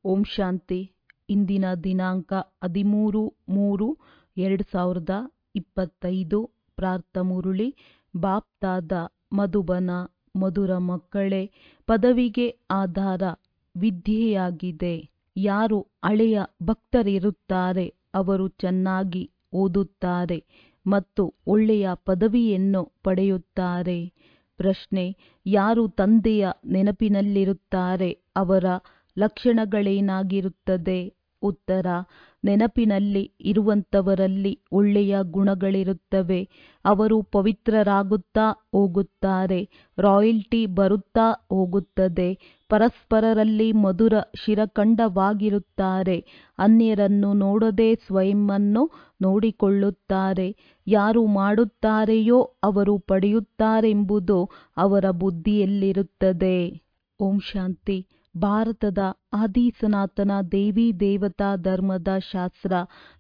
ಓಂ ಶಾಂತಿ ಇಂದಿನ ದಿನಾಂಕ ಹದಿಮೂರು ಮೂರು ಎರಡು ಸಾವಿರದ ಇಪ್ಪತ್ತೈದು ಪ್ರಾರ್ಥ ಮುರುಳಿ ಬಾಪ್ತಾದ ಮಧುಬನ ಮಧುರ ಮಕ್ಕಳೇ ಪದವಿಗೆ ಆಧಾರ ವಿದ್ಯೆಯಾಗಿದೆ ಯಾರು ಹಳೆಯ ಭಕ್ತರಿರುತ್ತಾರೆ ಅವರು ಚೆನ್ನಾಗಿ ಓದುತ್ತಾರೆ ಮತ್ತು ಒಳ್ಳೆಯ ಪದವಿಯನ್ನು ಪಡೆಯುತ್ತಾರೆ ಪ್ರಶ್ನೆ ಯಾರು ತಂದೆಯ ನೆನಪಿನಲ್ಲಿರುತ್ತಾರೆ ಅವರ ಲಕ್ಷಣಗಳೇನಾಗಿರುತ್ತದೆ ಉತ್ತರ ನೆನಪಿನಲ್ಲಿ ಇರುವಂತವರಲ್ಲಿ ಒಳ್ಳೆಯ ಗುಣಗಳಿರುತ್ತವೆ ಅವರು ಪವಿತ್ರರಾಗುತ್ತಾ ಹೋಗುತ್ತಾರೆ ರಾಯಲ್ಟಿ ಬರುತ್ತಾ ಹೋಗುತ್ತದೆ ಪರಸ್ಪರರಲ್ಲಿ ಮಧುರ ಶಿರಖಂಡವಾಗಿರುತ್ತಾರೆ ಅನ್ಯರನ್ನು ನೋಡದೆ ಸ್ವಯಂವನ್ನು ನೋಡಿಕೊಳ್ಳುತ್ತಾರೆ ಯಾರು ಮಾಡುತ್ತಾರೆಯೋ ಅವರು ಪಡೆಯುತ್ತಾರೆಂಬುದು ಅವರ ಬುದ್ಧಿಯಲ್ಲಿರುತ್ತದೆ ಓಂ ಶಾಂತಿ ಭಾರತದ ಆದಿ ಸನಾತನ ದೇವಿ ದೇವತಾ ಧರ್ಮದ ಶಾಸ್ತ್ರ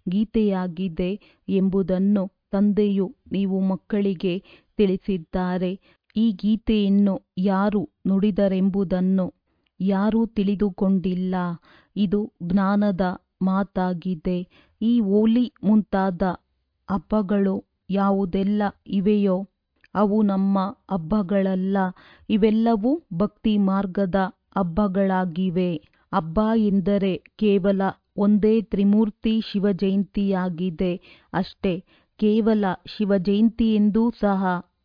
ಗೀತೆಯಾಗಿದೆ ಎಂಬುದನ್ನು ತಂದೆಯು ನೀವು ಮಕ್ಕಳಿಗೆ ತಿಳಿಸಿದ್ದಾರೆ ಈ ಗೀತೆಯನ್ನು ಯಾರು ನುಡಿದರೆಂಬುದನ್ನು ಯಾರೂ ತಿಳಿದುಕೊಂಡಿಲ್ಲ ಇದು ಜ್ಞಾನದ ಮಾತಾಗಿದೆ ಈ ಹೋಲಿ ಮುಂತಾದ ಹಬ್ಬಗಳು ಯಾವುದೆಲ್ಲ ಇವೆಯೋ ಅವು ನಮ್ಮ ಹಬ್ಬಗಳಲ್ಲ ಇವೆಲ್ಲವೂ ಭಕ್ತಿ ಮಾರ್ಗದ ಹಬ್ಬಗಳಾಗಿವೆ ಹಬ್ಬ ಎಂದರೆ ಕೇವಲ ಒಂದೇ ತ್ರಿಮೂರ್ತಿ ಶಿವಜಯಂತಿಯಾಗಿದೆ ಅಷ್ಟೇ ಕೇವಲ ಶಿವಜಯಂತಿಯೆಂದೂ ಸಹ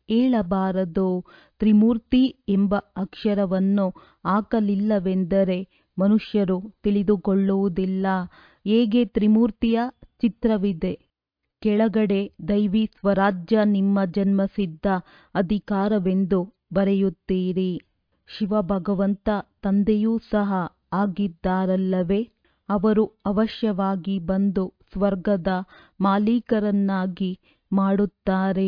ಹೇಳಬಾರದು ತ್ರಿಮೂರ್ತಿ ಎಂಬ ಅಕ್ಷರವನ್ನು ಹಾಕಲಿಲ್ಲವೆಂದರೆ ಮನುಷ್ಯರು ತಿಳಿದುಕೊಳ್ಳುವುದಿಲ್ಲ ಹೇಗೆ ತ್ರಿಮೂರ್ತಿಯ ಚಿತ್ರವಿದೆ ಕೆಳಗಡೆ ದೈವಿ ಸ್ವರಾಜ್ಯ ನಿಮ್ಮ ಜನ್ಮಸಿದ್ಧ ಅಧಿಕಾರವೆಂದು ಬರೆಯುತ್ತೀರಿ ಶಿವ ಭಗವಂತ ತಂದೆಯೂ ಸಹ ಆಗಿದ್ದಾರಲ್ಲವೇ ಅವರು ಅವಶ್ಯವಾಗಿ ಬಂದು ಸ್ವರ್ಗದ ಮಾಲೀಕರನ್ನಾಗಿ ಮಾಡುತ್ತಾರೆ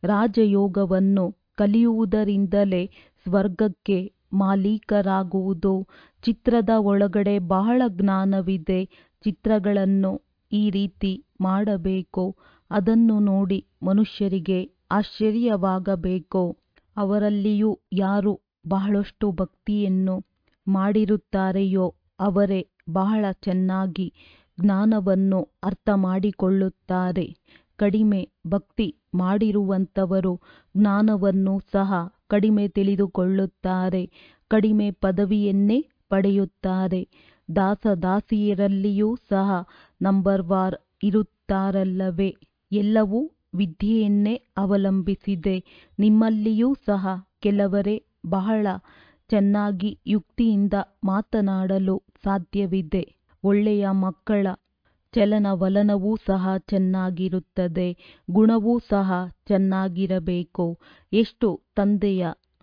ರಾಜಯೋಗವನ್ನು ಕಲಿಯುವುದರಿಂದಲೇ ಸ್ವರ್ಗಕ್ಕೆ ಮಾಲೀಕರಾಗುವುದು ಚಿತ್ರದ ಒಳಗಡೆ ಬಹಳ ಜ್ಞಾನವಿದೆ ಚಿತ್ರಗಳನ್ನು ಈ ರೀತಿ ಮಾಡಬೇಕು ಅದನ್ನು ನೋಡಿ ಮನುಷ್ಯರಿಗೆ ಆಶ್ಚರ್ಯವಾಗಬೇಕು ಅವರಲ್ಲಿಯೂ ಯಾರು ಬಹಳಷ್ಟು ಭಕ್ತಿಯನ್ನು ಮಾಡಿರುತ್ತಾರೆಯೋ ಅವರೇ ಬಹಳ ಚೆನ್ನಾಗಿ ಜ್ಞಾನವನ್ನು ಅರ್ಥ ಮಾಡಿಕೊಳ್ಳುತ್ತಾರೆ ಕಡಿಮೆ ಭಕ್ತಿ ಮಾಡಿರುವಂತವರು ಜ್ಞಾನವನ್ನು ಸಹ ಕಡಿಮೆ ತಿಳಿದುಕೊಳ್ಳುತ್ತಾರೆ ಕಡಿಮೆ ಪದವಿಯನ್ನೇ ಪಡೆಯುತ್ತಾರೆ ದಾಸ ದಾಸಿಯರಲ್ಲಿಯೂ ಸಹ ನಂಬರ್ ವಾರ್ ಇರುತ್ತಾರಲ್ಲವೇ ಎಲ್ಲವೂ ವಿದ್ಯೆಯನ್ನೇ ಅವಲಂಬಿಸಿದೆ ನಿಮ್ಮಲ್ಲಿಯೂ ಸಹ ಕೆಲವರೇ ಬಹಳ ಚೆನ್ನಾಗಿ ಯುಕ್ತಿಯಿಂದ ಮಾತನಾಡಲು ಸಾಧ್ಯವಿದೆ ಒಳ್ಳೆಯ ಮಕ್ಕಳ ಚಲನವಲನವೂ ಸಹ ಚೆನ್ನಾಗಿರುತ್ತದೆ ಗುಣವೂ ಸಹ ಚೆನ್ನಾಗಿರಬೇಕು ಎಷ್ಟು ತಂದೆಯ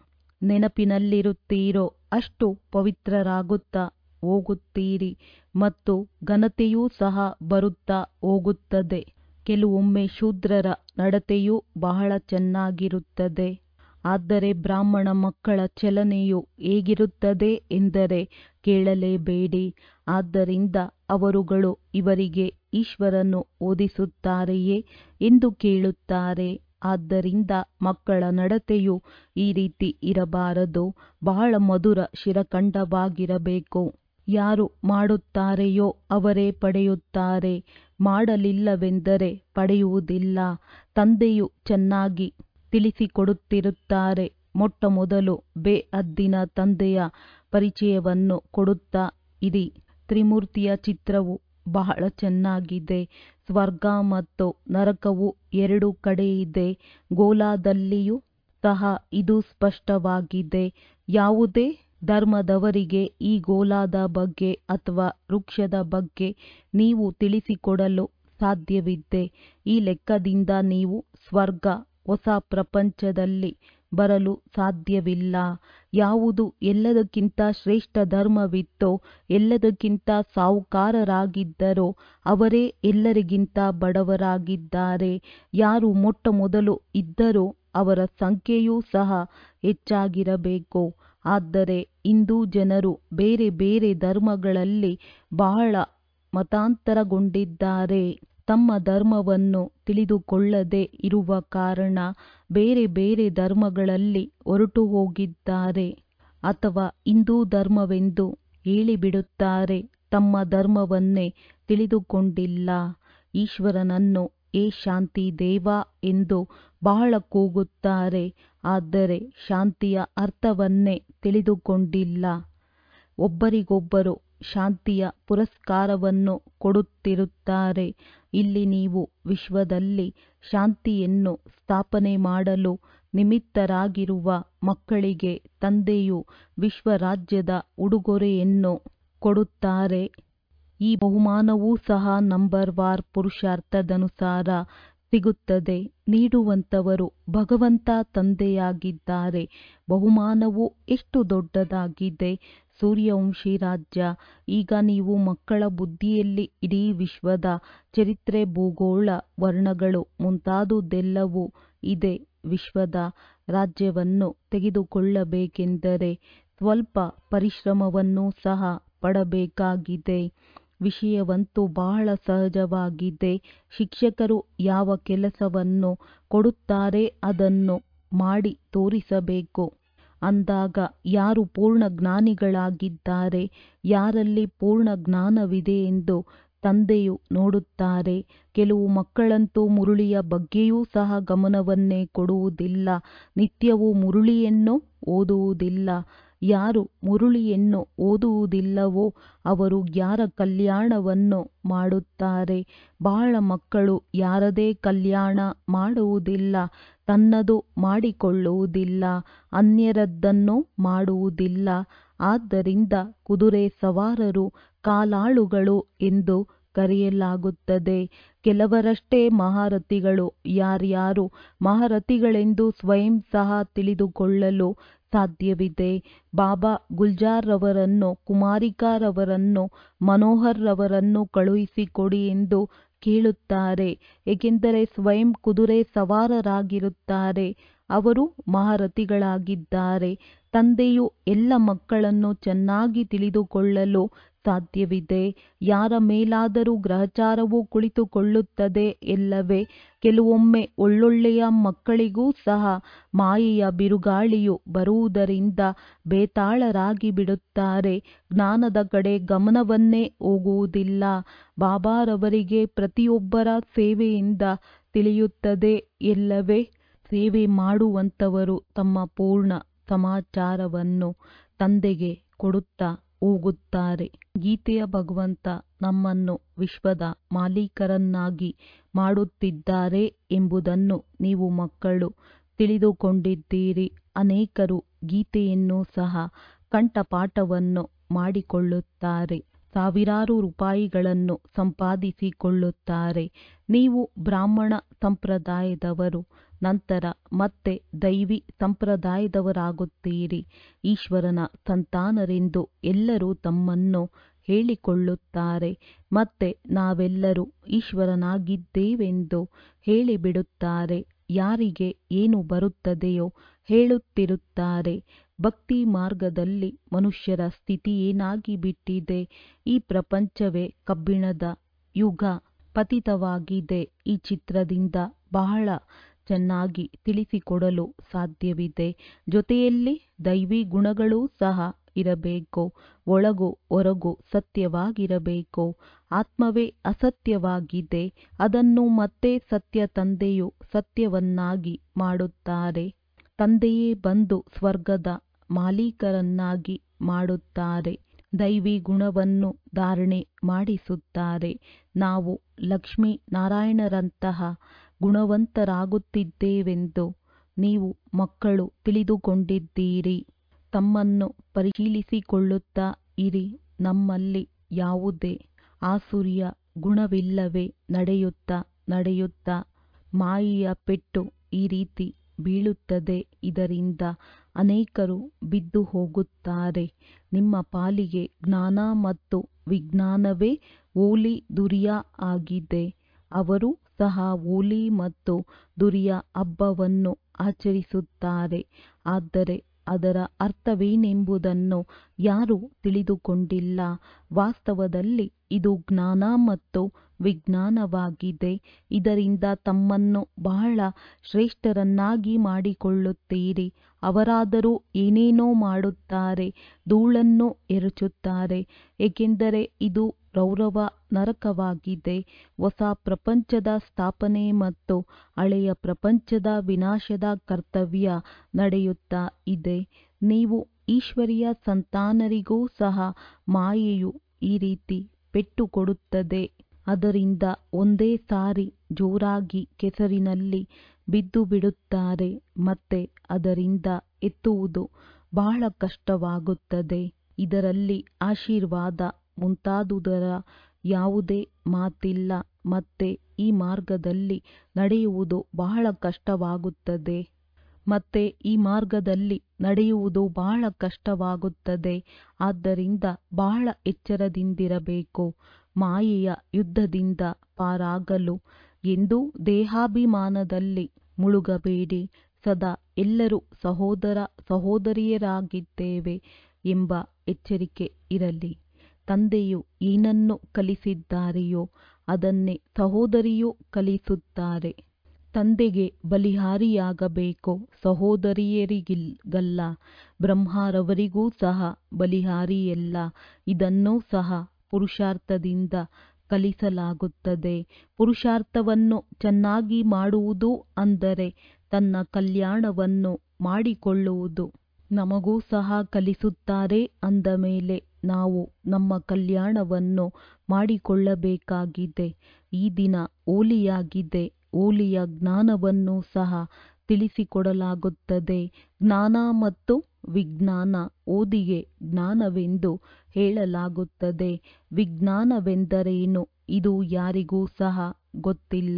ನೆನಪಿನಲ್ಲಿರುತ್ತೀರೋ ಅಷ್ಟು ಪವಿತ್ರರಾಗುತ್ತಾ ಹೋಗುತ್ತೀರಿ ಮತ್ತು ಘನತೆಯೂ ಸಹ ಬರುತ್ತಾ ಹೋಗುತ್ತದೆ ಕೆಲವೊಮ್ಮೆ ಶೂದ್ರರ ನಡತೆಯೂ ಬಹಳ ಚೆನ್ನಾಗಿರುತ್ತದೆ ಆದರೆ ಬ್ರಾಹ್ಮಣ ಮಕ್ಕಳ ಚಲನೆಯು ಹೇಗಿರುತ್ತದೆ ಎಂದರೆ ಕೇಳಲೇಬೇಡಿ ಆದ್ದರಿಂದ ಅವರುಗಳು ಇವರಿಗೆ ಈಶ್ವರನು ಓದಿಸುತ್ತಾರೆಯೇ ಎಂದು ಕೇಳುತ್ತಾರೆ ಆದ್ದರಿಂದ ಮಕ್ಕಳ ನಡತೆಯು ಈ ರೀತಿ ಇರಬಾರದು ಬಹಳ ಮಧುರ ಶಿರಖಂಡವಾಗಿರಬೇಕು ಯಾರು ಮಾಡುತ್ತಾರೆಯೋ ಅವರೇ ಪಡೆಯುತ್ತಾರೆ ಮಾಡಲಿಲ್ಲವೆಂದರೆ ಪಡೆಯುವುದಿಲ್ಲ ತಂದೆಯು ಚೆನ್ನಾಗಿ ತಿಳಿಸಿಕೊಡುತ್ತಿರುತ್ತಾರೆ ಮೊಟ್ಟ ಮೊದಲು ಬೇಹದ್ದಿನ ತಂದೆಯ ಪರಿಚಯವನ್ನು ಕೊಡುತ್ತಾ ಇರಿ ತ್ರಿಮೂರ್ತಿಯ ಚಿತ್ರವು ಬಹಳ ಚೆನ್ನಾಗಿದೆ ಸ್ವರ್ಗ ಮತ್ತು ನರಕವು ಎರಡು ಕಡೆ ಇದೆ ಗೋಲಾದಲ್ಲಿಯೂ ಸಹ ಇದು ಸ್ಪಷ್ಟವಾಗಿದೆ ಯಾವುದೇ ಧರ್ಮದವರಿಗೆ ಈ ಗೋಲಾದ ಬಗ್ಗೆ ಅಥವಾ ವೃಕ್ಷದ ಬಗ್ಗೆ ನೀವು ತಿಳಿಸಿಕೊಡಲು ಸಾಧ್ಯವಿದೆ ಈ ಲೆಕ್ಕದಿಂದ ನೀವು ಸ್ವರ್ಗ ಹೊಸ ಪ್ರಪಂಚದಲ್ಲಿ ಬರಲು ಸಾಧ್ಯವಿಲ್ಲ ಯಾವುದು ಎಲ್ಲದಕ್ಕಿಂತ ಶ್ರೇಷ್ಠ ಧರ್ಮವಿತ್ತೋ ಎಲ್ಲದಕ್ಕಿಂತ ಸಾಹುಕಾರರಾಗಿದ್ದರೋ ಅವರೇ ಎಲ್ಲರಿಗಿಂತ ಬಡವರಾಗಿದ್ದಾರೆ ಯಾರು ಮೊಟ್ಟ ಮೊದಲು ಇದ್ದರೋ ಅವರ ಸಂಖ್ಯೆಯೂ ಸಹ ಹೆಚ್ಚಾಗಿರಬೇಕು ಆದರೆ ಇಂದು ಜನರು ಬೇರೆ ಬೇರೆ ಧರ್ಮಗಳಲ್ಲಿ ಬಹಳ ಮತಾಂತರಗೊಂಡಿದ್ದಾರೆ ತಮ್ಮ ಧರ್ಮವನ್ನು ತಿಳಿದುಕೊಳ್ಳದೆ ಇರುವ ಕಾರಣ ಬೇರೆ ಬೇರೆ ಧರ್ಮಗಳಲ್ಲಿ ಹೊರಟು ಹೋಗಿದ್ದಾರೆ ಅಥವಾ ಹಿಂದೂ ಧರ್ಮವೆಂದು ಹೇಳಿಬಿಡುತ್ತಾರೆ ತಮ್ಮ ಧರ್ಮವನ್ನೇ ತಿಳಿದುಕೊಂಡಿಲ್ಲ ಈಶ್ವರನನ್ನು ಏ ಶಾಂತಿ ದೇವ ಎಂದು ಬಹಳ ಕೂಗುತ್ತಾರೆ ಆದರೆ ಶಾಂತಿಯ ಅರ್ಥವನ್ನೇ ತಿಳಿದುಕೊಂಡಿಲ್ಲ ಒಬ್ಬರಿಗೊಬ್ಬರು ಶಾಂತಿಯ ಪುರಸ್ಕಾರವನ್ನು ಕೊಡುತ್ತಿರುತ್ತಾರೆ ಇಲ್ಲಿ ನೀವು ವಿಶ್ವದಲ್ಲಿ ಶಾಂತಿಯನ್ನು ಸ್ಥಾಪನೆ ಮಾಡಲು ನಿಮಿತ್ತರಾಗಿರುವ ಮಕ್ಕಳಿಗೆ ತಂದೆಯು ವಿಶ್ವರಾಜ್ಯದ ಉಡುಗೊರೆಯನ್ನು ಕೊಡುತ್ತಾರೆ ಈ ಬಹುಮಾನವೂ ಸಹ ನಂಬರ್ ವಾರ್ ಪುರುಷಾರ್ಥದನುಸಾರ ಸಿಗುತ್ತದೆ ನೀಡುವಂತವರು ಭಗವಂತ ತಂದೆಯಾಗಿದ್ದಾರೆ ಬಹುಮಾನವು ಎಷ್ಟು ದೊಡ್ಡದಾಗಿದೆ ಸೂರ್ಯವಂಶಿ ರಾಜ್ಯ ಈಗ ನೀವು ಮಕ್ಕಳ ಬುದ್ಧಿಯಲ್ಲಿ ಇಡೀ ವಿಶ್ವದ ಚರಿತ್ರೆ ಭೂಗೋಳ ವರ್ಣಗಳು ಮುಂತಾದುದೆಲ್ಲವೂ ಇದೆ ವಿಶ್ವದ ರಾಜ್ಯವನ್ನು ತೆಗೆದುಕೊಳ್ಳಬೇಕೆಂದರೆ ಸ್ವಲ್ಪ ಪರಿಶ್ರಮವನ್ನು ಸಹ ಪಡಬೇಕಾಗಿದೆ ವಿಷಯವಂತೂ ಬಹಳ ಸಹಜವಾಗಿದೆ ಶಿಕ್ಷಕರು ಯಾವ ಕೆಲಸವನ್ನು ಕೊಡುತ್ತಾರೆ ಅದನ್ನು ಮಾಡಿ ತೋರಿಸಬೇಕು ಅಂದಾಗ ಯಾರು ಪೂರ್ಣ ಜ್ಞಾನಿಗಳಾಗಿದ್ದಾರೆ ಯಾರಲ್ಲಿ ಪೂರ್ಣ ಜ್ಞಾನವಿದೆ ಎಂದು ತಂದೆಯು ನೋಡುತ್ತಾರೆ ಕೆಲವು ಮಕ್ಕಳಂತೂ ಮುರುಳಿಯ ಬಗ್ಗೆಯೂ ಸಹ ಗಮನವನ್ನೇ ಕೊಡುವುದಿಲ್ಲ ನಿತ್ಯವೂ ಮುರುಳಿಯನ್ನು ಓದುವುದಿಲ್ಲ ಯಾರು ಮುರುಳಿಯನ್ನು ಓದುವುದಿಲ್ಲವೋ ಅವರು ಯಾರ ಕಲ್ಯಾಣವನ್ನು ಮಾಡುತ್ತಾರೆ ಬಹಳ ಮಕ್ಕಳು ಯಾರದೇ ಕಲ್ಯಾಣ ಮಾಡುವುದಿಲ್ಲ ತನ್ನದು ಮಾಡಿಕೊಳ್ಳುವುದಿಲ್ಲ ಅನ್ಯರದ್ದನ್ನು ಮಾಡುವುದಿಲ್ಲ ಆದ್ದರಿಂದ ಕುದುರೆ ಸವಾರರು ಕಾಲಾಳುಗಳು ಎಂದು ಕರೆಯಲಾಗುತ್ತದೆ ಕೆಲವರಷ್ಟೇ ಮಹಾರಥಿಗಳು ಯಾರ್ಯಾರು ಮಹಾರಥಿಗಳೆಂದು ಸ್ವಯಂ ಸಹ ತಿಳಿದುಕೊಳ್ಳಲು ಸಾಧ್ಯವಿದೆ ಬಾಬಾ ಗುಲ್ಜಾರ್ರವರನ್ನು ಕುಮಾರಿಕಾರವರನ್ನು ಮನೋಹರ್ ರವರನ್ನು ಕಳುಹಿಸಿಕೊಡಿ ಎಂದು ಕೇಳುತ್ತಾರೆ ಏಕೆಂದರೆ ಸ್ವಯಂ ಕುದುರೆ ಸವಾರರಾಗಿರುತ್ತಾರೆ ಅವರು ಮಹಾರಥಿಗಳಾಗಿದ್ದಾರೆ ತಂದೆಯು ಎಲ್ಲ ಮಕ್ಕಳನ್ನು ಚೆನ್ನಾಗಿ ತಿಳಿದುಕೊಳ್ಳಲು ಸಾಧ್ಯವಿದೆ ಯಾರ ಮೇಲಾದರೂ ಗ್ರಹಚಾರವು ಕುಳಿತುಕೊಳ್ಳುತ್ತದೆ ಎಲ್ಲವೇ ಕೆಲವೊಮ್ಮೆ ಒಳ್ಳೊಳ್ಳೆಯ ಮಕ್ಕಳಿಗೂ ಸಹ ಮಾಯೆಯ ಬಿರುಗಾಳಿಯು ಬರುವುದರಿಂದ ಬೇತಾಳರಾಗಿ ಬಿಡುತ್ತಾರೆ ಜ್ಞಾನದ ಕಡೆ ಗಮನವನ್ನೇ ಹೋಗುವುದಿಲ್ಲ ಬಾಬಾರವರಿಗೆ ಪ್ರತಿಯೊಬ್ಬರ ಸೇವೆಯಿಂದ ತಿಳಿಯುತ್ತದೆ ಎಲ್ಲವೇ ಸೇವೆ ಮಾಡುವಂತವರು ತಮ್ಮ ಪೂರ್ಣ ಸಮಾಚಾರವನ್ನು ತಂದೆಗೆ ಕೊಡುತ್ತಾ ಹೋಗುತ್ತಾರೆ ಗೀತೆಯ ಭಗವಂತ ನಮ್ಮನ್ನು ವಿಶ್ವದ ಮಾಲೀಕರನ್ನಾಗಿ ಮಾಡುತ್ತಿದ್ದಾರೆ ಎಂಬುದನ್ನು ನೀವು ಮಕ್ಕಳು ತಿಳಿದುಕೊಂಡಿದ್ದೀರಿ ಅನೇಕರು ಗೀತೆಯನ್ನು ಸಹ ಕಂಠಪಾಠವನ್ನು ಮಾಡಿಕೊಳ್ಳುತ್ತಾರೆ ಸಾವಿರಾರು ರೂಪಾಯಿಗಳನ್ನು ಸಂಪಾದಿಸಿಕೊಳ್ಳುತ್ತಾರೆ ನೀವು ಬ್ರಾಹ್ಮಣ ಸಂಪ್ರದಾಯದವರು ನಂತರ ಮತ್ತೆ ದೈವಿ ಸಂಪ್ರದಾಯದವರಾಗುತ್ತೀರಿ ಈಶ್ವರನ ಸಂತಾನರೆಂದು ಎಲ್ಲರೂ ತಮ್ಮನ್ನು ಹೇಳಿಕೊಳ್ಳುತ್ತಾರೆ ಮತ್ತೆ ನಾವೆಲ್ಲರೂ ಈಶ್ವರನಾಗಿದ್ದೇವೆಂದು ಹೇಳಿಬಿಡುತ್ತಾರೆ ಯಾರಿಗೆ ಏನು ಬರುತ್ತದೆಯೋ ಹೇಳುತ್ತಿರುತ್ತಾರೆ ಭಕ್ತಿ ಮಾರ್ಗದಲ್ಲಿ ಮನುಷ್ಯರ ಸ್ಥಿತಿ ಏನಾಗಿ ಬಿಟ್ಟಿದೆ ಈ ಪ್ರಪಂಚವೇ ಕಬ್ಬಿಣದ ಯುಗ ಪತಿತವಾಗಿದೆ ಈ ಚಿತ್ರದಿಂದ ಬಹಳ ಚೆನ್ನಾಗಿ ತಿಳಿಸಿಕೊಡಲು ಸಾಧ್ಯವಿದೆ ಜೊತೆಯಲ್ಲಿ ದೈವಿ ಗುಣಗಳೂ ಸಹ ಇರಬೇಕು ಒಳಗು ಹೊರಗು ಸತ್ಯವಾಗಿರಬೇಕು ಆತ್ಮವೇ ಅಸತ್ಯವಾಗಿದೆ ಅದನ್ನು ಮತ್ತೆ ಸತ್ಯ ತಂದೆಯು ಸತ್ಯವನ್ನಾಗಿ ಮಾಡುತ್ತಾರೆ ತಂದೆಯೇ ಬಂದು ಸ್ವರ್ಗದ ಮಾಲೀಕರನ್ನಾಗಿ ಮಾಡುತ್ತಾರೆ ದೈವಿ ಗುಣವನ್ನು ಧಾರಣೆ ಮಾಡಿಸುತ್ತಾರೆ ನಾವು ಲಕ್ಷ್ಮೀ ನಾರಾಯಣರಂತಹ ಗುಣವಂತರಾಗುತ್ತಿದ್ದೇವೆಂದು ನೀವು ಮಕ್ಕಳು ತಿಳಿದುಕೊಂಡಿದ್ದೀರಿ ತಮ್ಮನ್ನು ಪರಿಶೀಲಿಸಿಕೊಳ್ಳುತ್ತಾ ಇರಿ ನಮ್ಮಲ್ಲಿ ಯಾವುದೇ ಆಸುರಿಯ ಗುಣವಿಲ್ಲವೇ ನಡೆಯುತ್ತಾ ನಡೆಯುತ್ತಾ ಮಾಯೆಯ ಪೆಟ್ಟು ಈ ರೀತಿ ಬೀಳುತ್ತದೆ ಇದರಿಂದ ಅನೇಕರು ಬಿದ್ದು ಹೋಗುತ್ತಾರೆ ನಿಮ್ಮ ಪಾಲಿಗೆ ಜ್ಞಾನ ಮತ್ತು ವಿಜ್ಞಾನವೇ ಓಲಿ ದುರಿಯ ಆಗಿದೆ ಅವರು ಸಹ ಓಲಿ ಮತ್ತು ದುರಿಯ ಹಬ್ಬವನ್ನು ಆಚರಿಸುತ್ತಾರೆ ಆದರೆ ಅದರ ಅರ್ಥವೇನೆಂಬುದನ್ನು ಯಾರೂ ತಿಳಿದುಕೊಂಡಿಲ್ಲ ವಾಸ್ತವದಲ್ಲಿ ಇದು ಜ್ಞಾನ ಮತ್ತು ವಿಜ್ಞಾನವಾಗಿದೆ ಇದರಿಂದ ತಮ್ಮನ್ನು ಬಹಳ ಶ್ರೇಷ್ಠರನ್ನಾಗಿ ಮಾಡಿಕೊಳ್ಳುತ್ತೀರಿ ಅವರಾದರೂ ಏನೇನೋ ಮಾಡುತ್ತಾರೆ ಧೂಳನ್ನು ಎರಚುತ್ತಾರೆ ಏಕೆಂದರೆ ಇದು ರೌರವ ನರಕವಾಗಿದೆ ಹೊಸ ಪ್ರಪಂಚದ ಸ್ಥಾಪನೆ ಮತ್ತು ಹಳೆಯ ಪ್ರಪಂಚದ ವಿನಾಶದ ಕರ್ತವ್ಯ ನಡೆಯುತ್ತಾ ಇದೆ ನೀವು ಈಶ್ವರಿಯ ಸಂತಾನರಿಗೂ ಸಹ ಮಾಯೆಯು ಈ ರೀತಿ ಪೆಟ್ಟು ಕೊಡುತ್ತದೆ ಅದರಿಂದ ಒಂದೇ ಸಾರಿ ಜೋರಾಗಿ ಕೆಸರಿನಲ್ಲಿ ಬಿದ್ದು ಬಿಡುತ್ತಾರೆ ಮತ್ತೆ ಅದರಿಂದ ಎತ್ತುವುದು ಬಹಳ ಕಷ್ಟವಾಗುತ್ತದೆ ಇದರಲ್ಲಿ ಆಶೀರ್ವಾದ ಮುಂತಾದುದರ ಯಾವುದೇ ಮಾತಿಲ್ಲ ಮತ್ತೆ ಈ ಮಾರ್ಗದಲ್ಲಿ ನಡೆಯುವುದು ಬಹಳ ಕಷ್ಟವಾಗುತ್ತದೆ ಮತ್ತೆ ಈ ಮಾರ್ಗದಲ್ಲಿ ನಡೆಯುವುದು ಬಹಳ ಕಷ್ಟವಾಗುತ್ತದೆ ಆದ್ದರಿಂದ ಬಹಳ ಎಚ್ಚರದಿಂದಿರಬೇಕು ಮಾಯೆಯ ಯುದ್ಧದಿಂದ ಪಾರಾಗಲು ಎಂದೂ ದೇಹಾಭಿಮಾನದಲ್ಲಿ ಮುಳುಗಬೇಡಿ ಸದಾ ಎಲ್ಲರೂ ಸಹೋದರ ಸಹೋದರಿಯರಾಗಿದ್ದೇವೆ ಎಂಬ ಎಚ್ಚರಿಕೆ ಇರಲಿ ತಂದೆಯು ಏನನ್ನು ಕಲಿಸಿದ್ದಾರೆಯೋ ಅದನ್ನೇ ಸಹೋದರಿಯೂ ಕಲಿಸುತ್ತಾರೆ ತಂದೆಗೆ ಬಲಿಹಾರಿಯಾಗಬೇಕು ಸಹೋದರಿಯರಿಗಲ್ಲ ಬ್ರಹ್ಮರವರಿಗೂ ಸಹ ಬಲಿಹಾರಿಯಲ್ಲ ಇದನ್ನೂ ಸಹ ಪುರುಷಾರ್ಥದಿಂದ ಕಲಿಸಲಾಗುತ್ತದೆ ಪುರುಷಾರ್ಥವನ್ನು ಚೆನ್ನಾಗಿ ಮಾಡುವುದು ಅಂದರೆ ತನ್ನ ಕಲ್ಯಾಣವನ್ನು ಮಾಡಿಕೊಳ್ಳುವುದು ನಮಗೂ ಸಹ ಕಲಿಸುತ್ತಾರೆ ಅಂದ ಮೇಲೆ ನಾವು ನಮ್ಮ ಕಲ್ಯಾಣವನ್ನು ಮಾಡಿಕೊಳ್ಳಬೇಕಾಗಿದೆ ಈ ದಿನ ಹೋಲಿಯಾಗಿದೆ ಹೋಲಿಯ ಜ್ಞಾನವನ್ನು ಸಹ ತಿಳಿಸಿಕೊಡಲಾಗುತ್ತದೆ ಜ್ಞಾನ ಮತ್ತು ವಿಜ್ಞಾನ ಓದಿಗೆ ಜ್ಞಾನವೆಂದು ಹೇಳಲಾಗುತ್ತದೆ ವಿಜ್ಞಾನವೆಂದರೇನು ಇದು ಯಾರಿಗೂ ಸಹ ಗೊತ್ತಿಲ್ಲ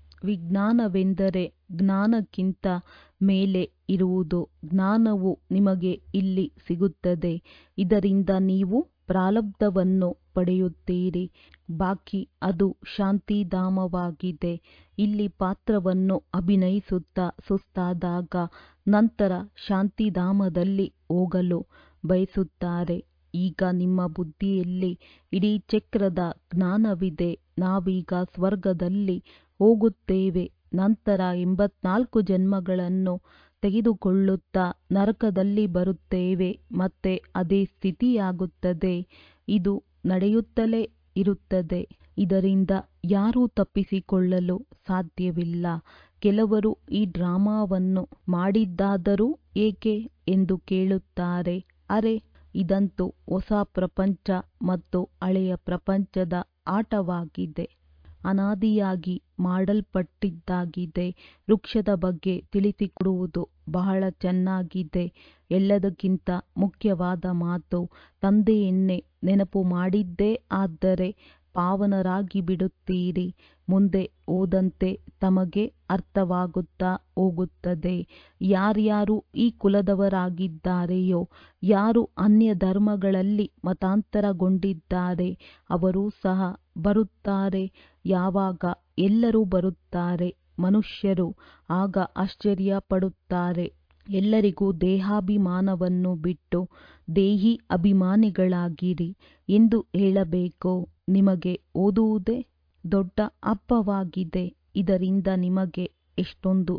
ವಿಜ್ಞಾನವೆಂದರೆ ಜ್ಞಾನಕ್ಕಿಂತ ಮೇಲೆ ಇರುವುದು ಜ್ಞಾನವು ನಿಮಗೆ ಇಲ್ಲಿ ಸಿಗುತ್ತದೆ ಇದರಿಂದ ನೀವು ಪ್ರಾರಬ್ಧವನ್ನು ಪಡೆಯುತ್ತೀರಿ ಬಾಕಿ ಅದು ಶಾಂತಿಧಾಮವಾಗಿದೆ ಇಲ್ಲಿ ಪಾತ್ರವನ್ನು ಅಭಿನಯಿಸುತ್ತಾ ಸುಸ್ತಾದಾಗ ನಂತರ ಶಾಂತಿಧಾಮದಲ್ಲಿ ಹೋಗಲು ಬಯಸುತ್ತಾರೆ ಈಗ ನಿಮ್ಮ ಬುದ್ಧಿಯಲ್ಲಿ ಇಡೀ ಚಕ್ರದ ಜ್ಞಾನವಿದೆ ನಾವೀಗ ಸ್ವರ್ಗದಲ್ಲಿ ಹೋಗುತ್ತೇವೆ ನಂತರ ಎಂಬತ್ನಾಲ್ಕು ಜನ್ಮಗಳನ್ನು ತೆಗೆದುಕೊಳ್ಳುತ್ತಾ ನರಕದಲ್ಲಿ ಬರುತ್ತೇವೆ ಮತ್ತೆ ಅದೇ ಸ್ಥಿತಿಯಾಗುತ್ತದೆ ಇದು ನಡೆಯುತ್ತಲೇ ಇರುತ್ತದೆ ಇದರಿಂದ ಯಾರೂ ತಪ್ಪಿಸಿಕೊಳ್ಳಲು ಸಾಧ್ಯವಿಲ್ಲ ಕೆಲವರು ಈ ಡ್ರಾಮಾವನ್ನು ಮಾಡಿದ್ದಾದರೂ ಏಕೆ ಎಂದು ಕೇಳುತ್ತಾರೆ ಅರೆ ಇದಂತೂ ಹೊಸ ಪ್ರಪಂಚ ಮತ್ತು ಹಳೆಯ ಪ್ರಪಂಚದ ಆಟವಾಗಿದೆ ಅನಾದಿಯಾಗಿ ಮಾಡಲ್ಪಟ್ಟಿದ್ದಾಗಿದೆ ವೃಕ್ಷದ ಬಗ್ಗೆ ತಿಳಿಸಿಕೊಡುವುದು ಬಹಳ ಚೆನ್ನಾಗಿದೆ ಎಲ್ಲದಕ್ಕಿಂತ ಮುಖ್ಯವಾದ ಮಾತು ತಂದೆಯನ್ನೇ ನೆನಪು ಮಾಡಿದ್ದೇ ಆದರೆ ಪಾವನರಾಗಿ ಬಿಡುತ್ತೀರಿ ಮುಂದೆ ಹೋದಂತೆ ತಮಗೆ ಅರ್ಥವಾಗುತ್ತಾ ಹೋಗುತ್ತದೆ ಯಾರ್ಯಾರು ಈ ಕುಲದವರಾಗಿದ್ದಾರೆಯೋ ಯಾರು ಅನ್ಯ ಧರ್ಮಗಳಲ್ಲಿ ಮತಾಂತರಗೊಂಡಿದ್ದಾರೆ ಅವರೂ ಸಹ ಬರುತ್ತಾರೆ ಯಾವಾಗ ಎಲ್ಲರೂ ಬರುತ್ತಾರೆ ಮನುಷ್ಯರು ಆಗ ಆಶ್ಚರ್ಯ ಪಡುತ್ತಾರೆ ಎಲ್ಲರಿಗೂ ದೇಹಾಭಿಮಾನವನ್ನು ಬಿಟ್ಟು ದೇಹಿ ಅಭಿಮಾನಿಗಳಾಗಿರಿ ಎಂದು ಹೇಳಬೇಕು ನಿಮಗೆ ಓದುವುದೇ ದೊಡ್ಡ ಹಬ್ಬವಾಗಿದೆ ಇದರಿಂದ ನಿಮಗೆ ಎಷ್ಟೊಂದು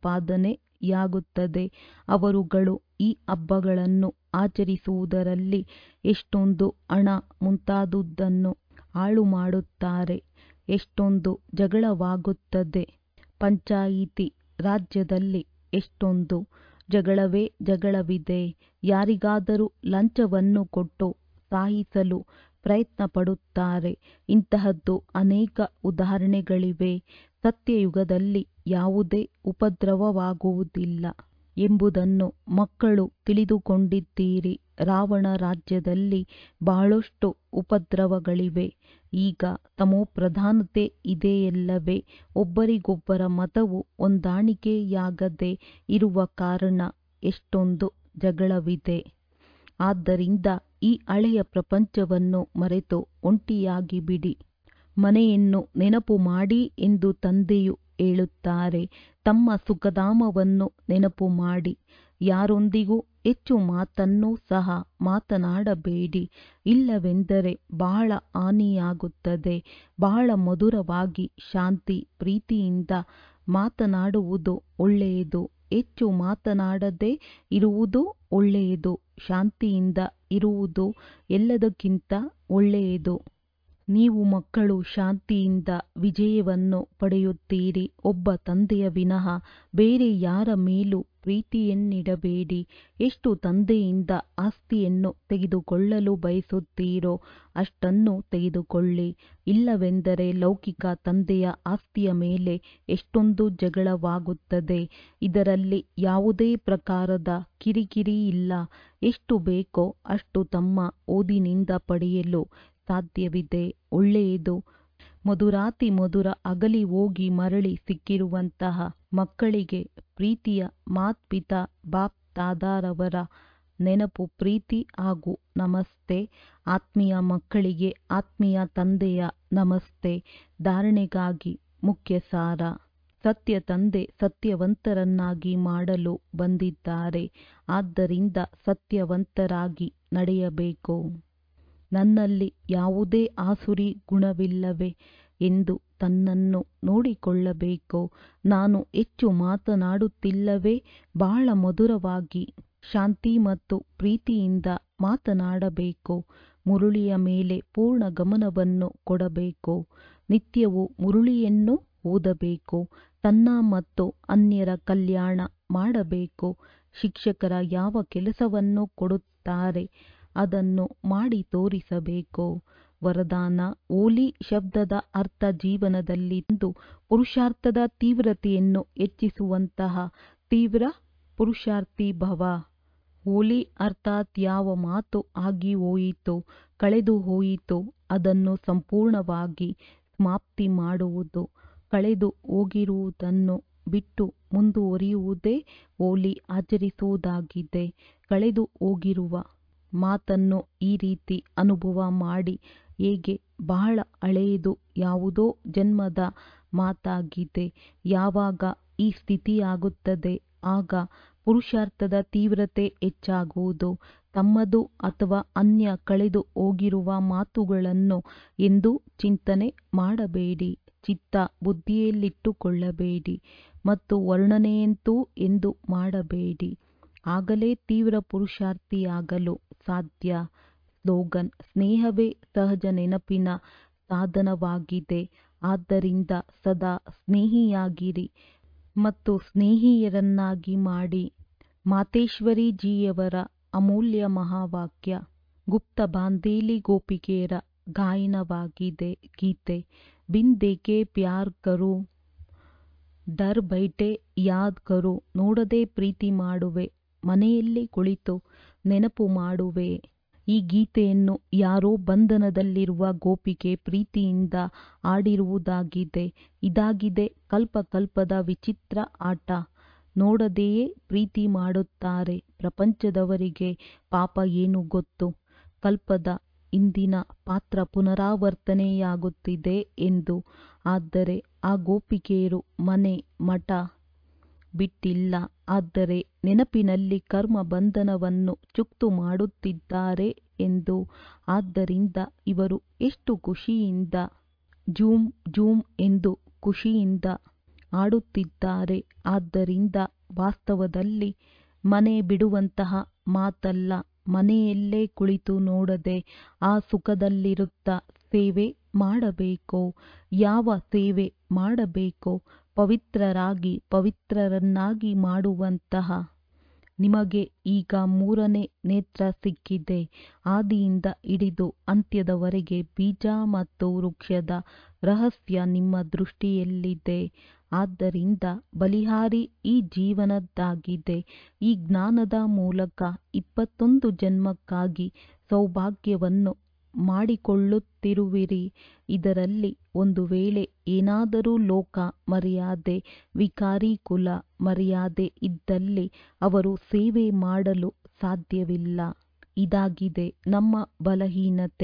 ಸಂಪಾದನೆಯಾಗುತ್ತದೆ ಅವರುಗಳು ಈ ಹಬ್ಬಗಳನ್ನು ಆಚರಿಸುವುದರಲ್ಲಿ ಎಷ್ಟೊಂದು ಹಣ ಮುಂತಾದುದನ್ನು ಹಾಳು ಮಾಡುತ್ತಾರೆ ಎಷ್ಟೊಂದು ಜಗಳವಾಗುತ್ತದೆ ಪಂಚಾಯಿತಿ ರಾಜ್ಯದಲ್ಲಿ ಎಷ್ಟೊಂದು ಜಗಳವೇ ಜಗಳವಿದೆ ಯಾರಿಗಾದರೂ ಲಂಚವನ್ನು ಕೊಟ್ಟು ಸಾಯಿಸಲು ಪ್ರಯತ್ನ ಪಡುತ್ತಾರೆ ಇಂತಹದ್ದು ಅನೇಕ ಉದಾಹರಣೆಗಳಿವೆ ಸತ್ಯಯುಗದಲ್ಲಿ ಯಾವುದೇ ಉಪದ್ರವವಾಗುವುದಿಲ್ಲ ಎಂಬುದನ್ನು ಮಕ್ಕಳು ತಿಳಿದುಕೊಂಡಿದ್ದೀರಿ ರಾವಣ ರಾಜ್ಯದಲ್ಲಿ ಬಹಳಷ್ಟು ಉಪದ್ರವಗಳಿವೆ ಈಗ ತಮೋಪ್ರಧಾನತೆ ಇದೆಯಲ್ಲವೇ ಒಬ್ಬರಿಗೊಬ್ಬರ ಮತವು ಹೊಂದಾಣಿಕೆಯಾಗದೆ ಇರುವ ಕಾರಣ ಎಷ್ಟೊಂದು ಜಗಳವಿದೆ ಆದ್ದರಿಂದ ಈ ಹಳೆಯ ಪ್ರಪಂಚವನ್ನು ಮರೆತು ಒಂಟಿಯಾಗಿ ಬಿಡಿ ಮನೆಯನ್ನು ನೆನಪು ಮಾಡಿ ಎಂದು ತಂದೆಯು ಹೇಳುತ್ತಾರೆ ತಮ್ಮ ಸುಖಧಾಮವನ್ನು ನೆನಪು ಮಾಡಿ ಯಾರೊಂದಿಗೂ ಹೆಚ್ಚು ಮಾತನ್ನೂ ಸಹ ಮಾತನಾಡಬೇಡಿ ಇಲ್ಲವೆಂದರೆ ಬಹಳ ಹಾನಿಯಾಗುತ್ತದೆ ಬಹಳ ಮಧುರವಾಗಿ ಶಾಂತಿ ಪ್ರೀತಿಯಿಂದ ಮಾತನಾಡುವುದು ಒಳ್ಳೆಯದು ಹೆಚ್ಚು ಮಾತನಾಡದೇ ಇರುವುದು ಒಳ್ಳೆಯದು ಶಾಂತಿಯಿಂದ ಇರುವುದು ಎಲ್ಲದಕ್ಕಿಂತ ಒಳ್ಳೆಯದು ನೀವು ಮಕ್ಕಳು ಶಾಂತಿಯಿಂದ ವಿಜಯವನ್ನು ಪಡೆಯುತ್ತೀರಿ ಒಬ್ಬ ತಂದೆಯ ವಿನಃ ಬೇರೆ ಯಾರ ಮೇಲೂ ಪ್ರೀತಿಯನ್ನಿಡಬೇಡಿ ಎಷ್ಟು ತಂದೆಯಿಂದ ಆಸ್ತಿಯನ್ನು ತೆಗೆದುಕೊಳ್ಳಲು ಬಯಸುತ್ತೀರೋ ಅಷ್ಟನ್ನು ತೆಗೆದುಕೊಳ್ಳಿ ಇಲ್ಲವೆಂದರೆ ಲೌಕಿಕ ತಂದೆಯ ಆಸ್ತಿಯ ಮೇಲೆ ಎಷ್ಟೊಂದು ಜಗಳವಾಗುತ್ತದೆ ಇದರಲ್ಲಿ ಯಾವುದೇ ಪ್ರಕಾರದ ಕಿರಿಕಿರಿ ಇಲ್ಲ ಎಷ್ಟು ಬೇಕೋ ಅಷ್ಟು ತಮ್ಮ ಓದಿನಿಂದ ಪಡೆಯಲು ಸಾಧ್ಯವಿದೆ ಒಳ್ಳೆಯದು ಮಧುರಾತಿ ಮಧುರ ಅಗಲಿ ಹೋಗಿ ಮರಳಿ ಸಿಕ್ಕಿರುವಂತಹ ಮಕ್ಕಳಿಗೆ ಪ್ರೀತಿಯ ಮಾತ್ಪಿತಾ ಬಾಪ್ ತಾದಾರವರ ನೆನಪು ಪ್ರೀತಿ ಹಾಗೂ ನಮಸ್ತೆ ಆತ್ಮೀಯ ಮಕ್ಕಳಿಗೆ ಆತ್ಮೀಯ ತಂದೆಯ ನಮಸ್ತೆ ಧಾರಣೆಗಾಗಿ ಮುಖ್ಯ ಸಾರ ಸತ್ಯ ತಂದೆ ಸತ್ಯವಂತರನ್ನಾಗಿ ಮಾಡಲು ಬಂದಿದ್ದಾರೆ ಆದ್ದರಿಂದ ಸತ್ಯವಂತರಾಗಿ ನಡೆಯಬೇಕು ನನ್ನಲ್ಲಿ ಯಾವುದೇ ಆಸುರಿ ಗುಣವಿಲ್ಲವೇ ಎಂದು ತನ್ನನ್ನು ನೋಡಿಕೊಳ್ಳಬೇಕು ನಾನು ಹೆಚ್ಚು ಮಾತನಾಡುತ್ತಿಲ್ಲವೇ ಬಹಳ ಮಧುರವಾಗಿ ಶಾಂತಿ ಮತ್ತು ಪ್ರೀತಿಯಿಂದ ಮಾತನಾಡಬೇಕು ಮುರುಳಿಯ ಮೇಲೆ ಪೂರ್ಣ ಗಮನವನ್ನು ಕೊಡಬೇಕು ನಿತ್ಯವೂ ಮುರುಳಿಯನ್ನು ಓದಬೇಕು ತನ್ನ ಮತ್ತು ಅನ್ಯರ ಕಲ್ಯಾಣ ಮಾಡಬೇಕು ಶಿಕ್ಷಕರ ಯಾವ ಕೆಲಸವನ್ನು ಕೊಡುತ್ತಾರೆ ಅದನ್ನು ಮಾಡಿ ತೋರಿಸಬೇಕು ವರದಾನ ಓಲಿ ಶಬ್ದದ ಅರ್ಥ ಜೀವನದಲ್ಲಿ ಒಂದು ಪುರುಷಾರ್ಥದ ತೀವ್ರತೆಯನ್ನು ಹೆಚ್ಚಿಸುವಂತಹ ತೀವ್ರ ಪುರುಷಾರ್ಥಿ ಭವ ಹೋಲಿ ಅರ್ಥಾತ್ ಯಾವ ಮಾತು ಆಗಿ ಹೋಯಿತೋ ಕಳೆದು ಹೋಯಿತೋ ಅದನ್ನು ಸಂಪೂರ್ಣವಾಗಿ ಸಮಾಪ್ತಿ ಮಾಡುವುದು ಕಳೆದು ಹೋಗಿರುವುದನ್ನು ಬಿಟ್ಟು ಮುಂದುವರಿಯುವುದೇ ಹೋಲಿ ಆಚರಿಸುವುದಾಗಿದೆ ಕಳೆದು ಹೋಗಿರುವ ಮಾತನ್ನು ಈ ರೀತಿ ಅನುಭವ ಮಾಡಿ ಹೇಗೆ ಬಹಳ ಹಳೆಯದು ಯಾವುದೋ ಜನ್ಮದ ಮಾತಾಗಿದೆ ಯಾವಾಗ ಈ ಸ್ಥಿತಿಯಾಗುತ್ತದೆ ಆಗ ಪುರುಷಾರ್ಥದ ತೀವ್ರತೆ ಹೆಚ್ಚಾಗುವುದು ತಮ್ಮದು ಅಥವಾ ಅನ್ಯ ಕಳೆದು ಹೋಗಿರುವ ಮಾತುಗಳನ್ನು ಎಂದೂ ಚಿಂತನೆ ಮಾಡಬೇಡಿ ಚಿತ್ತ ಬುದ್ಧಿಯಲ್ಲಿಟ್ಟುಕೊಳ್ಳಬೇಡಿ ಮತ್ತು ವರ್ಣನೆಯಂತೂ ಎಂದು ಮಾಡಬೇಡಿ ಆಗಲೇ ತೀವ್ರ ಪುರುಷಾರ್ಥಿಯಾಗಲು ಸಾಧ್ಯ ಸ್ಲೋಗನ್ ಸ್ನೇಹವೇ ಸಹಜ ನೆನಪಿನ ಸಾಧನವಾಗಿದೆ ಆದ್ದರಿಂದ ಸದಾ ಸ್ನೇಹಿಯಾಗಿರಿ ಮತ್ತು ಸ್ನೇಹಿಯರನ್ನಾಗಿ ಮಾಡಿ ಮಾತೇಶ್ವರಿಜಿಯವರ ಅಮೂಲ್ಯ ಮಹಾವಾಕ್ಯ ಗುಪ್ತ ಬಾಂದೇಲಿ ಗೋಪಿಕೆಯರ ಗಾಯನವಾಗಿದೆ ಗೀತೆ ಬಿನ್ ದೇಕೆ ಪ್ಯಾರ್ ಕರು ಡರ್ ಬೈಟೆ ಯಾದ್ ಕರು ನೋಡದೆ ಪ್ರೀತಿ ಮಾಡುವೆ ಮನೆಯಲ್ಲಿ ಕುಳಿತು ನೆನಪು ಮಾಡುವೆ ಈ ಗೀತೆಯನ್ನು ಯಾರೋ ಬಂಧನದಲ್ಲಿರುವ ಗೋಪಿಕೆ ಪ್ರೀತಿಯಿಂದ ಆಡಿರುವುದಾಗಿದೆ ಇದಾಗಿದೆ ಕಲ್ಪ ಕಲ್ಪದ ವಿಚಿತ್ರ ಆಟ ನೋಡದೆಯೇ ಪ್ರೀತಿ ಮಾಡುತ್ತಾರೆ ಪ್ರಪಂಚದವರಿಗೆ ಪಾಪ ಏನು ಗೊತ್ತು ಕಲ್ಪದ ಇಂದಿನ ಪಾತ್ರ ಪುನರಾವರ್ತನೆಯಾಗುತ್ತಿದೆ ಎಂದು ಆದರೆ ಆ ಗೋಪಿಕೆಯರು ಮನೆ ಮಠ ಬಿಟ್ಟಿಲ್ಲ ಆದರೆ ನೆನಪಿನಲ್ಲಿ ಕರ್ಮ ಬಂಧನವನ್ನು ಚುಕ್ತು ಮಾಡುತ್ತಿದ್ದಾರೆ ಎಂದು ಆದ್ದರಿಂದ ಇವರು ಎಷ್ಟು ಖುಷಿಯಿಂದ ಜೂಮ್ ಜೂಮ್ ಎಂದು ಖುಷಿಯಿಂದ ಆಡುತ್ತಿದ್ದಾರೆ ಆದ್ದರಿಂದ ವಾಸ್ತವದಲ್ಲಿ ಮನೆ ಬಿಡುವಂತಹ ಮಾತಲ್ಲ ಮನೆಯಲ್ಲೇ ಕುಳಿತು ನೋಡದೆ ಆ ಸುಖದಲ್ಲಿರುತ್ತಾ ಸೇವೆ ಮಾಡಬೇಕು ಯಾವ ಸೇವೆ ಮಾಡಬೇಕೋ ಪವಿತ್ರರಾಗಿ ಪವಿತ್ರರನ್ನಾಗಿ ಮಾಡುವಂತಹ ನಿಮಗೆ ಈಗ ಮೂರನೇ ನೇತ್ರ ಸಿಕ್ಕಿದೆ ಆದಿಯಿಂದ ಹಿಡಿದು ಅಂತ್ಯದವರೆಗೆ ಬೀಜ ಮತ್ತು ವೃಕ್ಷದ ರಹಸ್ಯ ನಿಮ್ಮ ದೃಷ್ಟಿಯಲ್ಲಿದೆ ಆದ್ದರಿಂದ ಬಲಿಹಾರಿ ಈ ಜೀವನದ್ದಾಗಿದೆ ಈ ಜ್ಞಾನದ ಮೂಲಕ ಇಪ್ಪತ್ತೊಂದು ಜನ್ಮಕ್ಕಾಗಿ ಸೌಭಾಗ್ಯವನ್ನು ಮಾಡಿಕೊಳ್ಳುತ್ತಿರುವಿರಿ ಇದರಲ್ಲಿ ಒಂದು ವೇಳೆ ಏನಾದರೂ ಲೋಕ ಮರ್ಯಾದೆ ವಿಕಾರಿ ಕುಲ ಮರ್ಯಾದೆ ಇದ್ದಲ್ಲಿ ಅವರು ಸೇವೆ ಮಾಡಲು ಸಾಧ್ಯವಿಲ್ಲ ಇದಾಗಿದೆ ನಮ್ಮ ಬಲಹೀನತೆ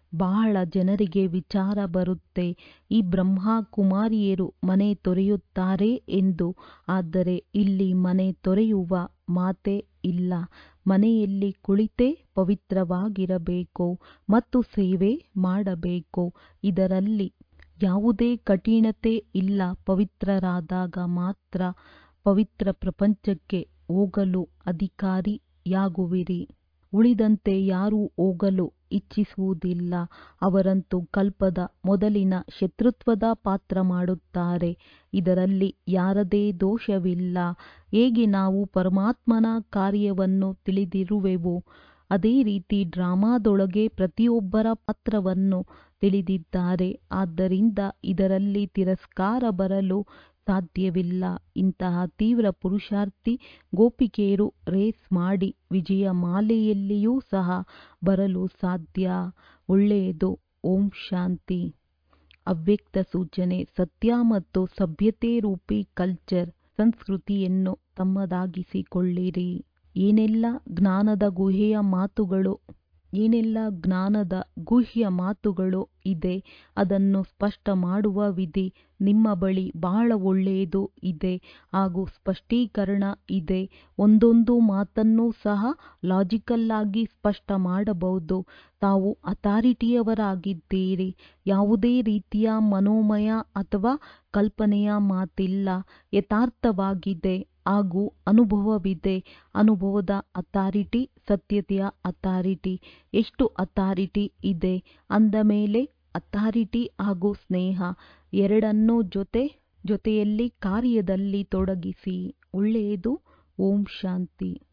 ಬಹಳ ಜನರಿಗೆ ವಿಚಾರ ಬರುತ್ತೆ ಈ ಬ್ರಹ್ಮ ಕುಮಾರಿಯರು ಮನೆ ತೊರೆಯುತ್ತಾರೆ ಎಂದು ಆದರೆ ಇಲ್ಲಿ ಮನೆ ತೊರೆಯುವ ಮಾತೇ ಇಲ್ಲ ಮನೆಯಲ್ಲಿ ಕುಳಿತೇ ಪವಿತ್ರವಾಗಿರಬೇಕು ಮತ್ತು ಸೇವೆ ಮಾಡಬೇಕು ಇದರಲ್ಲಿ ಯಾವುದೇ ಕಠಿಣತೆ ಇಲ್ಲ ಪವಿತ್ರರಾದಾಗ ಮಾತ್ರ ಪವಿತ್ರ ಪ್ರಪಂಚಕ್ಕೆ ಹೋಗಲು ಅಧಿಕಾರಿಯಾಗುವಿರಿ ಉಳಿದಂತೆ ಯಾರೂ ಹೋಗಲು ಇಚ್ಛಿಸುವುದಿಲ್ಲ ಅವರಂತೂ ಕಲ್ಪದ ಮೊದಲಿನ ಶತ್ರುತ್ವದ ಪಾತ್ರ ಮಾಡುತ್ತಾರೆ ಇದರಲ್ಲಿ ಯಾರದೇ ದೋಷವಿಲ್ಲ ಹೇಗೆ ನಾವು ಪರಮಾತ್ಮನ ಕಾರ್ಯವನ್ನು ತಿಳಿದಿರುವೆವೋ ಅದೇ ರೀತಿ ಡ್ರಾಮಾದೊಳಗೆ ಪ್ರತಿಯೊಬ್ಬರ ಪಾತ್ರವನ್ನು ತಿಳಿದಿದ್ದಾರೆ ಆದ್ದರಿಂದ ಇದರಲ್ಲಿ ತಿರಸ್ಕಾರ ಬರಲು ಸಾಧ್ಯವಿಲ್ಲ ಇಂತಹ ತೀವ್ರ ಪುರುಷಾರ್ಥಿ ಗೋಪಿಕೆಯರು ರೇಸ್ ಮಾಡಿ ವಿಜಯಮಾಲೆಯಲ್ಲಿಯೂ ಸಹ ಬರಲು ಸಾಧ್ಯ ಒಳ್ಳೆಯದು ಓಂ ಶಾಂತಿ ಅವ್ಯಕ್ತ ಸೂಚನೆ ಸತ್ಯ ಮತ್ತು ಸಭ್ಯತೆ ರೂಪಿ ಕಲ್ಚರ್ ಸಂಸ್ಕೃತಿಯನ್ನು ತಮ್ಮದಾಗಿಸಿಕೊಳ್ಳಿರಿ ಏನೆಲ್ಲ ಜ್ಞಾನದ ಗುಹೆಯ ಮಾತುಗಳು ಏನೆಲ್ಲ ಜ್ಞಾನದ ಗುಹ್ಯ ಮಾತುಗಳು ಇದೆ ಅದನ್ನು ಸ್ಪಷ್ಟ ಮಾಡುವ ವಿಧಿ ನಿಮ್ಮ ಬಳಿ ಬಹಳ ಒಳ್ಳೆಯದು ಇದೆ ಹಾಗೂ ಸ್ಪಷ್ಟೀಕರಣ ಇದೆ ಒಂದೊಂದು ಮಾತನ್ನೂ ಸಹ ಲಾಜಿಕಲ್ ಆಗಿ ಸ್ಪಷ್ಟ ಮಾಡಬಹುದು ತಾವು ಅಥಾರಿಟಿಯವರಾಗಿದ್ದೀರಿ ಯಾವುದೇ ರೀತಿಯ ಮನೋಮಯ ಅಥವಾ ಕಲ್ಪನೆಯ ಮಾತಿಲ್ಲ ಯಥಾರ್ಥವಾಗಿದೆ ಹಾಗೂ ಅನುಭವವಿದೆ ಅನುಭವದ ಅಥಾರಿಟಿ ಸತ್ಯತೆಯ ಅಥಾರಿಟಿ ಎಷ್ಟು ಅಥಾರಿಟಿ ಇದೆ ಅಂದ ಮೇಲೆ ಅಥಾರಿಟಿ ಹಾಗೂ ಸ್ನೇಹ ಎರಡನ್ನೂ ಜೊತೆ ಜೊತೆಯಲ್ಲಿ ಕಾರ್ಯದಲ್ಲಿ ತೊಡಗಿಸಿ ಒಳ್ಳೆಯದು ಓಂ ಶಾಂತಿ